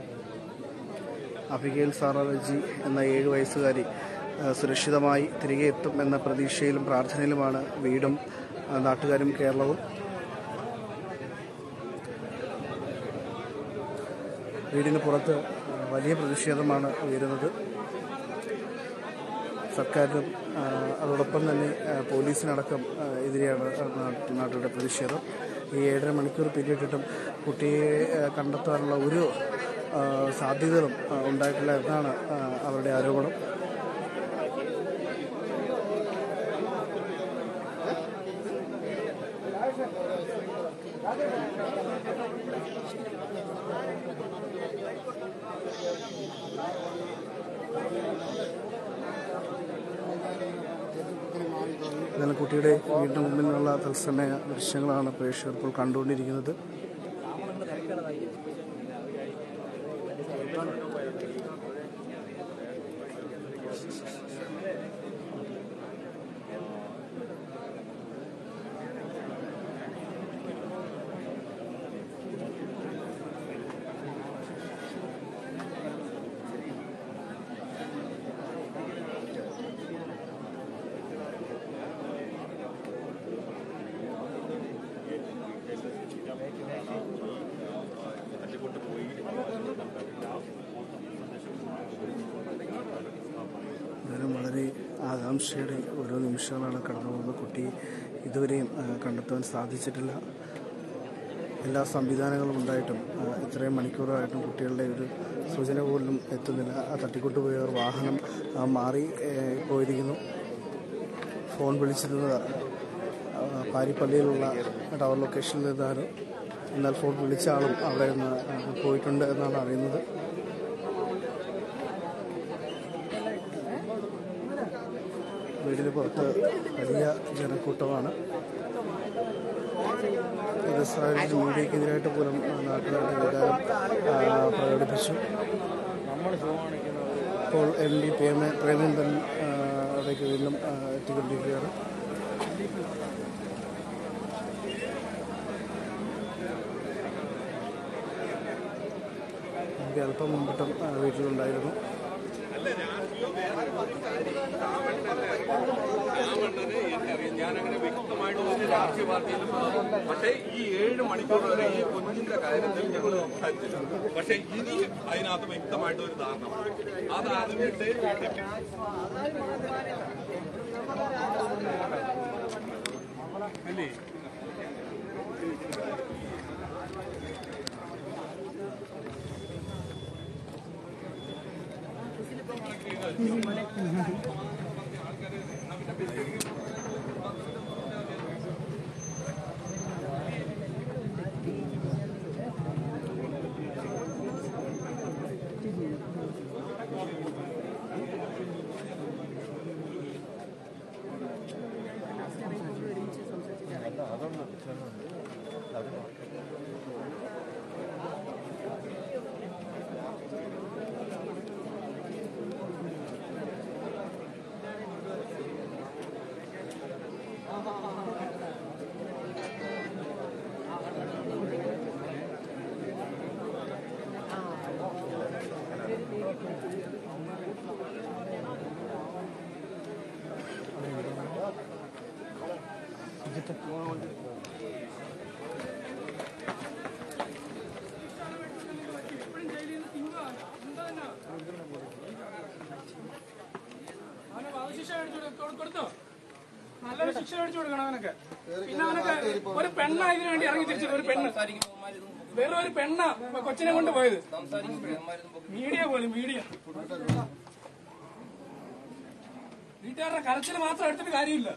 അബിഗേൽ സാറാറജി എന്ന ഏഴ് വയസ്സുകാരി ആ, സുരക്ഷിതമായി തിരികെ എത്തും എന്ന പ്രതീക്ഷയിലും പ്രാർത്ഥനയിലുമാണ് വീടും ആ, നാട്ടുകാരും കേരളവും വീടിന് പുറത്ത് വലിയ പ്രതിഷേധമാണ് ഉയരുന്നത് സർക്കാരിനും ആ, അതോടൊപ്പം തന്നെ ആ, പോലീസിനടക്കം ആ, എതിരെയാണ് നാ- നാട്ടുകാരുടെ പ്രതിഷേധം ഈ ഏഴര മണിക്കൂർ പിന്നിട്ടിട്ടും കുട്ടിയെ ആ, കണ്ടെത്താനുള്ള ഒരു ആ, സാധ്യതകളും ആ, ഉണ്ടായിട്ടില്ല എന്നാണ് ആ, അവരുടെ ആരോപണം എന്നാലും കുട്ടിയുടെ വീടിന് മുമ്പിൽ നിന്നുള്ള തത്സമയ ദൃശ്യങ്ങളാണ് പ്രേക്ഷകർ ഇപ്പോൾ കണ്ടുകൊണ്ടിരിക്കുന്നത് എന്തായാലും വളരെ ആകാംക്ഷയുടെ ഓരോ നിമിഷങ്ങളാണ് കടന്നു പോകുന്നത് കുട്ടി ഇതുവരെയും ആ, കണ്ടെത്താൻ സാധിച്ചിട്ടില്ല എല്ലാ സംവിധാനങ്ങളും ഉണ്ടായിട്ടും ആ, ഇത്രയും മണിക്കൂറായിട്ടും കുട്ടികളുടെ ഒരു സൂചന പോലും എത്തുന്നില്ല ആ തട്ടിക്കൊണ്ടുപോയവർ വാഹനം ആ, മാറി ഏ, പോയിരിക്കുന്നു ഫോൺ വിളിച്ചിരുന്നത് ആ, പാരിപ്പള്ളിയിലുള്ള ടവർ ലൊക്കേഷനിൽ നിന്നാണ് എന്നാൽ ഫോൺ വിളിച്ച ആളും അവിടെ നിന്ന് ആ, പോയിട്ടുണ്ട് എന്നാണ് അറിയുന്നത് വീടിന് പുറത്ത് വലിയ ജനക്കൂട്ടമാണ് ഇത് സാഹചര്യം മീഡിയക്കെതിരായിട്ട് പോലും നാട്ടുകാരുടെ വികാരം ആ, പ്രകടിപ്പിച്ചു ഇപ്പോൾ എം ഡി പ്രേമ പ്രേമേന്ദ്രൻ ആ, അവിടേക്ക് വീണ്ടും ആ, എത്തിക്കൊണ്ടിരിക്കുകയാണ് എനിക്ക് അല്പം മുമ്പിട്ടും ആ, വീട്ടിലുണ്ടായിരുന്നു ഞാനങ്ങനെ വ്യക്തമായിട്ട് ഒരു രാഷ്ട്രീയ പാർട്ടിയിലും പക്ഷേ ഈ ഏഴ് മണിക്കൂർ വരെ ഈ കുഞ്ഞിന്റെ കാര്യത്തിൽ ഞങ്ങൾ സംസാരിച്ചില്ല പക്ഷേ ഇനി അതിനകത്ത് വ്യക്തമായിട്ട് ഒരു ധാരണ അത് അറിഞ്ഞിട്ട് അല്ലേ അവനെ വധശിക്ഷ മേടിച്ചു കൊടു- കൊടുത്തോ നല്ലൊരു ശിക്ഷ മേടിച്ചു കൊടുക്കണം അവനൊക്കെ പിന്നെ അവനൊക്കെ ഒരു പെണ്ണ ഇതിനു വേണ്ടി ഇറങ്ങി തിരിച്ചത് ഒരു പെണ്ണ് വെറും ഒരു പെണ്ണ കൊച്ചിനെ കൊണ്ട് പോയത് മീഡിയ പോലും മീഡിയ വീട്ടുകാരുടെ കരച്ചിൽ മാത്രം എടുത്തിട്ട് കാര്യമില്ല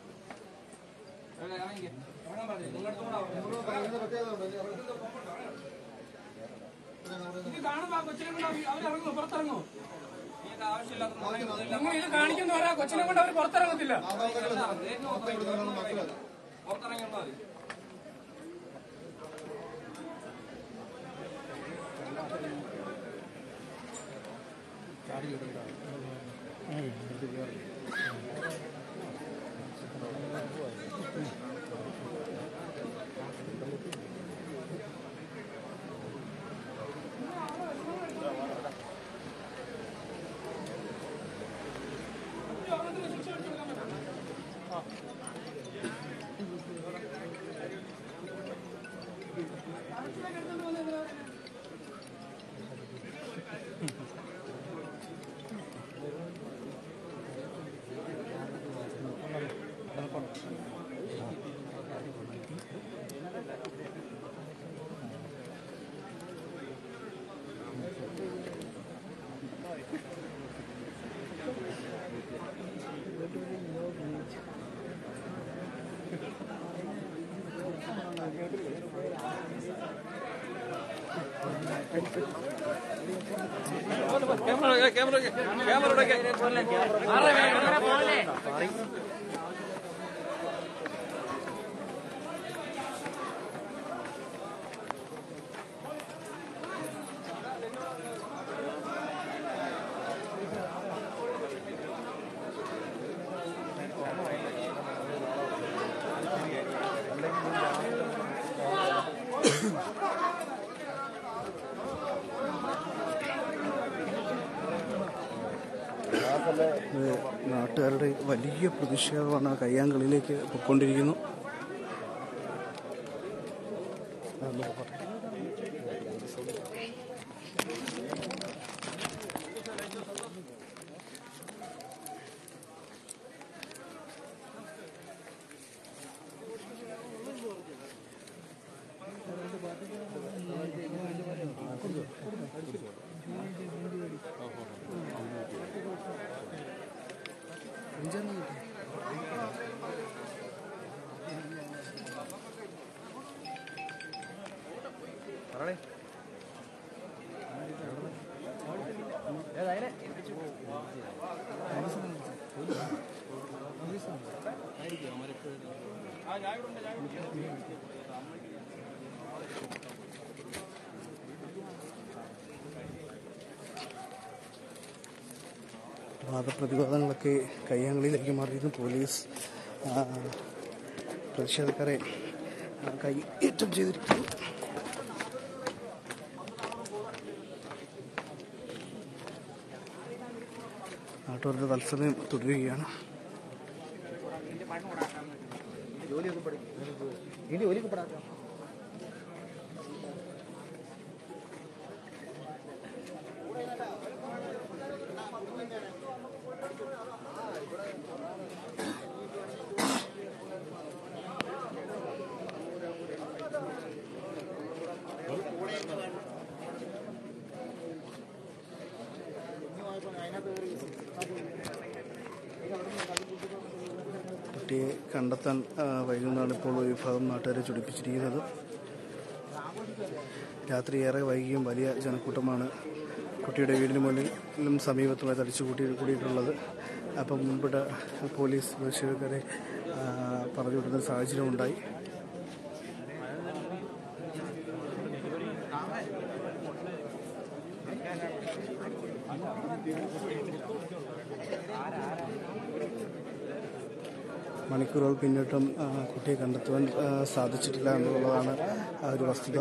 ഇത് കാണുമ്പോ ആ കൊച്ചിനെ കൊണ്ട് അവര് അവരിറങ്ങുമോ പുറത്തിറങ്ങുമോ നിങ്ങൾ ഇത് കാണിക്കുന്ന പറയാ കൊച്ചിനെ കൊണ്ട് അവർ പുറത്തിറങ്ങത്തില്ല ഇത് നാട്ടുകാരുടെ വലിയ പ്രതിഷേധമാണ് കയ്യാങ്കളിയിലേക്ക് പൊയ്ക്കൊണ്ടിരിക്കുന്നു വാദപ്രതിവാദങ്ങളൊക്കെ കയ്യാങ്കളിയിലേക്ക് മാറിയിരുന്നു പോലീസ് ആ, പ്രതിഷേധക്കാരെ ആ, കൈയേറ്റം ചെയ്തിരിക്കുന്നു നാട്ടുകാരുടെ തത്സമയം തുടരുകയാണ് കുട്ടിയെ കണ്ടെത്താൻ ആ, വൈകുന്നതാണ് ഇപ്പോൾ ഒരു വിഭാഗം നാട്ടുകാരെ ചൊടിപ്പിച്ചിരിക്കുന്നത് രാത്രി ഏറെ വൈകിയും വലിയ ജനക്കൂട്ടമാണ് കുട്ടിയുടെ വീടിന് മുന്നിലും സമീപത്തുമായി തടിച്ചു കൂട്ടി കൂടിയിട്ടുള്ളത് അപ്പം മുൻപിട്ട് പോലീസ് പ്രതിഷേധക്കാരെ ആ, പറഞ്ഞു വിടുന്ന സാഹചര്യം ഉണ്ടായി മണിക്കൂറുകൾ പിന്നിട്ടും ആ, കുട്ടിയെ കണ്ടെത്തുവാൻ ആ, സാധിച്ചിട്ടില്ല എന്നുള്ളതാണ് ആ ഒരു വസ്തുത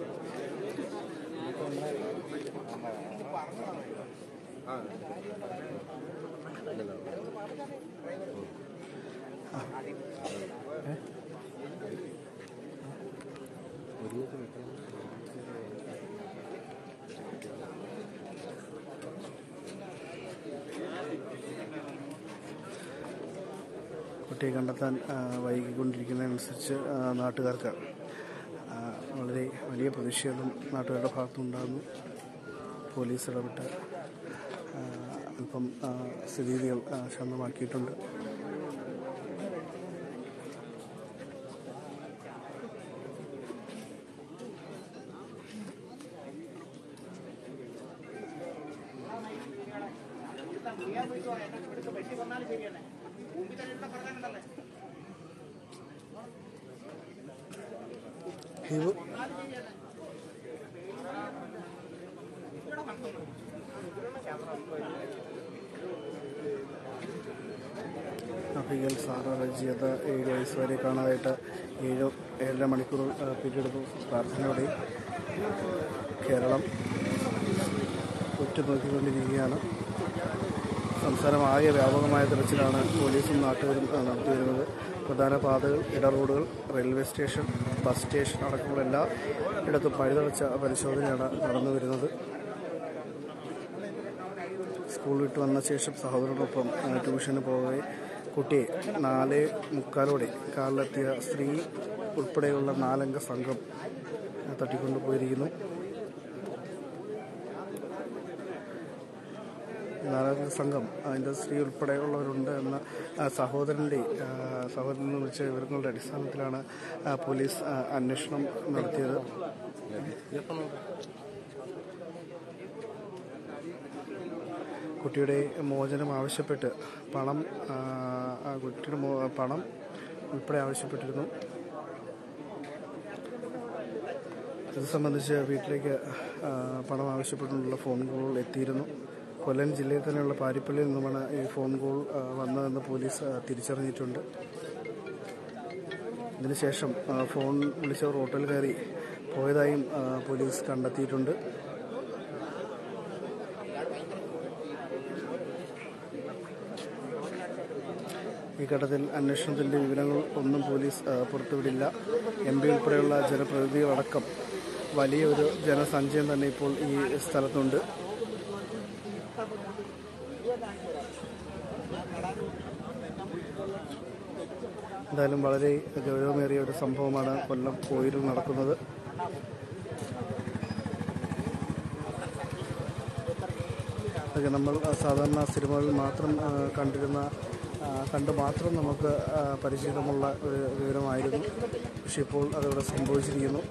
കുട്ടിയെ കണ്ടെത്താൻ ആ, വൈകിക്കൊണ്ടിരിക്കുന്നതനുസരിച്ച് ആ, നാട്ടുകാർക്ക് ആ, വളരെ വലിയ പ്രതിഷേധം നാട്ടുകാരുടെ ഭാഗത്തുണ്ടാകുന്നു പോലീസ് ഇടപെട്ട് ആ, അല്പം ആ, സ്ഥിതിഗതികൾ ആ, ശാന്തമാക്കിയിട്ടുണ്ട് ഹിബു അഫിഗൽ സാറ റജിയത ഏഴ് വയസ്സ് വരെ കാണാതായിട്ട് ഏഴ് ഏഴര മണിക്കൂർ ആ, പിന്നിടുന്നു പ്രാർത്ഥനയോടെ കേരളം ഉറ്റുനോക്കിക്കൊണ്ടിരിക്കുകയാണ് സംസ്ഥാനമാകെ വ്യാപകമായ തെരച്ചിലാണ് പോലീസും നാട്ടുകാരും ആ, നടത്തിവരുന്നത് പ്രധാന പാതകൾ ഇട റോഡുകൾ റെയിൽവേ സ്റ്റേഷൻ ബസ് സ്റ്റേഷൻ അടക്കമുള്ള എല്ലാ ഇടത്തും പഴുതടച്ച പരിശോധനയാണ് നടന്നു വരുന്നത് സ്കൂൾ വിട്ട് വന്ന ശേഷം സഹോദരനോടൊപ്പം ആ, ട്യൂഷന് പോകെ കുട്ടിയെ നാല് മുക്കാലോടെ കാറിലെത്തിയ സ്ത്രീ ഉൾപ്പെടെയുള്ള നാലംഗ സംഘം ആ, തട്ടിക്കൊണ്ടുപോയിരിക്കുന്നു നാലംഗ സംഘം അതിൻ്റെ സ്ത്രീ ഉൾപ്പെടെയുള്ളവരുണ്ട് എന്ന ആ, സഹോദരൻ്റെ ആ, സഹോദരൻ നിന്ന് വിളിച്ച വിവരങ്ങളുടെ അടിസ്ഥാനത്തിലാണ് ആ, പോലീസ് ആ, അന്വേഷണം നടത്തിയത് കുട്ടിയുടെ മോചനം ആവശ്യപ്പെട്ട് പണം ആ, ആ കുട്ടിയുടെ മോ- പണം ഉൾപ്പെടെ ആവശ്യപ്പെട്ടിരുന്നു ഇത് സംബന്ധിച്ച് വീട്ടിലേക്ക് ആ, പണം ആവശ്യപ്പെട്ടുള്ള ഫോൺ കോൾ എത്തിയിരുന്നു കൊല്ലം ജില്ലയിൽ തന്നെയുള്ള പാരിപ്പള്ളിയിൽ നിന്നുമാണ് ഈ ഫോൺ കോൾ ആ, വന്നതെന്ന് പോലീസ് ആ, തിരിച്ചറിഞ്ഞിട്ടുണ്ട് ഇതിനുശേഷം ആ, ഫോൺ വിളിച്ചവർ ഹോട്ടൽ കയറി പോയതായും ആ, പോലീസ് കണ്ടെത്തിയിട്ടുണ്ട് ഈ ഘട്ടത്തിൽ അന്വേഷണത്തിന്റെ വിവരങ്ങൾ ഒന്നും പോലീസ് ആ, പുറത്തുവിടില്ല എം പി ഉൾപ്പെടെയുള്ള ജനപ്രതിനിധികളടക്കം വലിയൊരു ജനസഞ്ചയം തന്നെ ഇപ്പോൾ ഈ സ്ഥലത്തുണ്ട് എന്തായാലും വളരെ ഗൗരവമേറിയ ഒരു സംഭവമാണ് കൊല്ലം കോയിലിൽ നടക്കുന്നത് അതൊക്കെ നമ്മൾ ആ, സാധാരണ സിനിമകളിൽ മാത്രം ആ, കണ്ടിരുന്ന ആ, കണ്ട് മാത്രം നമുക്ക് ആ, പരിചിതമുള്ള ഒരു വിവരമായിരുന്നു പക്ഷെ ഇപ്പോൾ അതിവിടെ സംഭവിച്ചിരിക്കുന്നു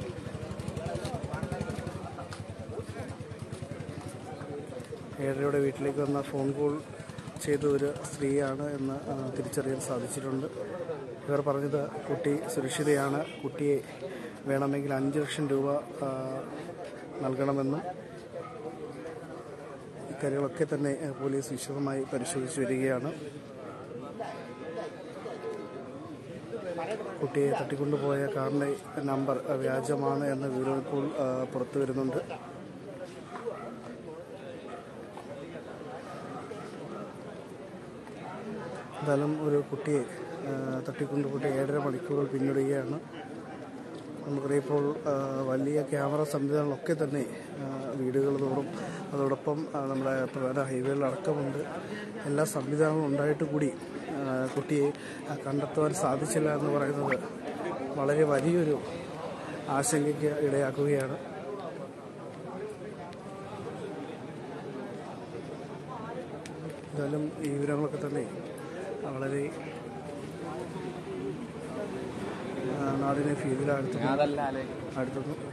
ഏഴരയുടെ വീട്ടിലേക്ക് വന്ന ഫോൺ കോൾ ചെയ്ത ഒരു സ്ത്രീയാണ് എന്ന് ആ, തിരിച്ചറിയാൻ സാധിച്ചിട്ടുണ്ട് ഇവർ പറഞ്ഞത് കുട്ടി സുരക്ഷിതയാണ് കുട്ടിയെ വേണമെങ്കിൽ അഞ്ച് ലക്ഷം രൂപ ആ, നൽകണമെന്നും ഇക്കാര്യങ്ങളൊക്കെ തന്നെ ഏഹ്, പോലീസ് വിശദമായി പരിശോധിച്ചു വരികയാണ് കുട്ടിയെ തട്ടിക്കൊണ്ടുപോയ കാറിന്റെ നമ്പർ അഹ്, വ്യാജമാണ് എന്ന വിവരം ഇപ്പോൾ ആഹ്, പുറത്തു വരുന്നുണ്ട് എന്തായാലും ഒരു കുട്ടിയെ ആഹ്, തട്ടിക്കൊണ്ടുപോയിട്ട് ഏഴര മണിക്കൂറുകൾ പിന്നിടുകയാണ് നമുക്കറിയാം ഇപ്പോൾ ആ, വലിയ ക്യാമറ സംവിധാനങ്ങളൊക്കെ തന്നെ ആ, വീടുകൾ തോറും അതോടൊപ്പം ആ, നമ്മുടെ പ്രധാന ഹൈവേകളിലടക്കമുണ്ട് എല്ലാ സംവിധാനങ്ങളും ഉണ്ടായിട്ട് കൂടി ആ, കുട്ടിയെ ആ, കണ്ടെത്തുവാൻ സാധിച്ചില്ല എന്ന് പറയുന്നത് വളരെ വലിയൊരു ആശങ്കയ്ക്ക് ഇടയാക്കുകയാണ് എന്തായാലും ഈ വിവരങ്ങളൊക്കെ തന്നെ വളരെ ആ, നാടിനെ ഫീതിലാഴ്ത്തുന്നു അടുത്തുന്നു